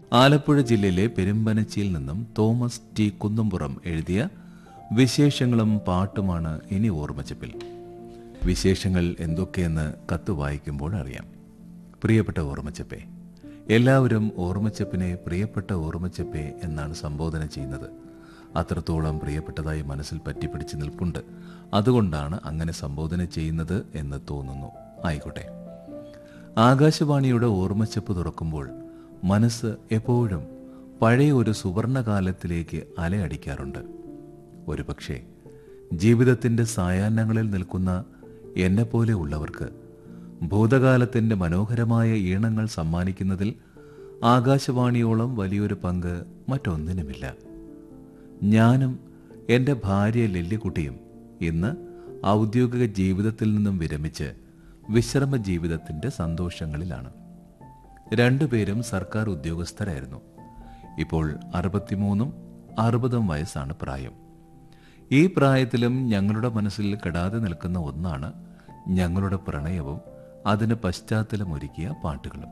ആലപ്പുഴ ജില്ലയിലെ പെരുമ്പനച്ചിയിൽ നിന്നും Thomas T Kunnampuram എഴുതിയ വിശേഷങ്ങളും പാട്ടുമാണ് ഇനി ഓർമ്മച്ചപ്പിൽ വിശേഷങ്ങൾ എന്തൊക്കെയെന്ന് കത്ത് വായിക്കുമ്പോൾ അറിയാം പ്രിയപ്പെട്ട ഓർമ്മച്ചപ്പേ എല്ലാവരും ഓർമ്മച്ചപ്പിനെ പ്രിയപ്പെട്ട ഓർമ്മച്ചപ്പേ എന്നാണ് സംബോധന ചെയ്യുന്നത് അത്രത്തോളം പ്രിയപ്പെട്ടതായി മനസ്സിൽ പറ്റിപ്പിടിച്ച് നിൽപ്പുണ്ട് അതുകൊണ്ടാണ് അങ്ങനെ സംബോധന ചെയ്യുന്നത് എന്ന് തോന്നുന്നു ആയിക്കോട്ടെ ആകാശവാണിയുടെ ഓർമ്മച്ചപ്പ് തുറക്കുമ്പോൾ മനസ്സ് എപ്പോഴും പഴയ ഒരു സുവർണകാലത്തിലേക്ക് അലയടിക്കാറുണ്ട് ഒരുപക്ഷെ ജീവിതത്തിന്റെ സായാഹ്നങ്ങളിൽ നിൽക്കുന്ന എന്നെപ്പോലെ ഉള്ളവർക്ക് ഭൂതകാലത്തിന്റെ മനോഹരമായ ഈണങ്ങൾ സമ്മാനിക്കുന്നതിൽ ആകാശവാണിയോളം വലിയൊരു പങ്ക് മറ്റൊന്നിനുമില്ല ഞാനും എൻ്റെ ഭാര്യ ലില്ലിക്കുട്ടിയും ഇന്ന് ഔദ്യോഗിക ജീവിതത്തിൽ നിന്നും വിരമിച്ച് വിശ്രമ ജീവിതത്തിന്റെ സന്തോഷങ്ങളിലാണ് രണ്ടുപേരും സർക്കാർ ഉദ്യോഗസ്ഥരായിരുന്നു ഇപ്പോൾ അറുപത്തിമൂന്നും അറുപതും വയസ്സാണ് പ്രായം ഈ പ്രായത്തിലും ഞങ്ങളുടെ മനസ്സിൽ കെടാതെ നിൽക്കുന്ന ഒന്നാണ് ഞങ്ങളുടെ പ്രണയവും അതിന് പശ്ചാത്തലമൊരുക്കിയ പാട്ടുകളും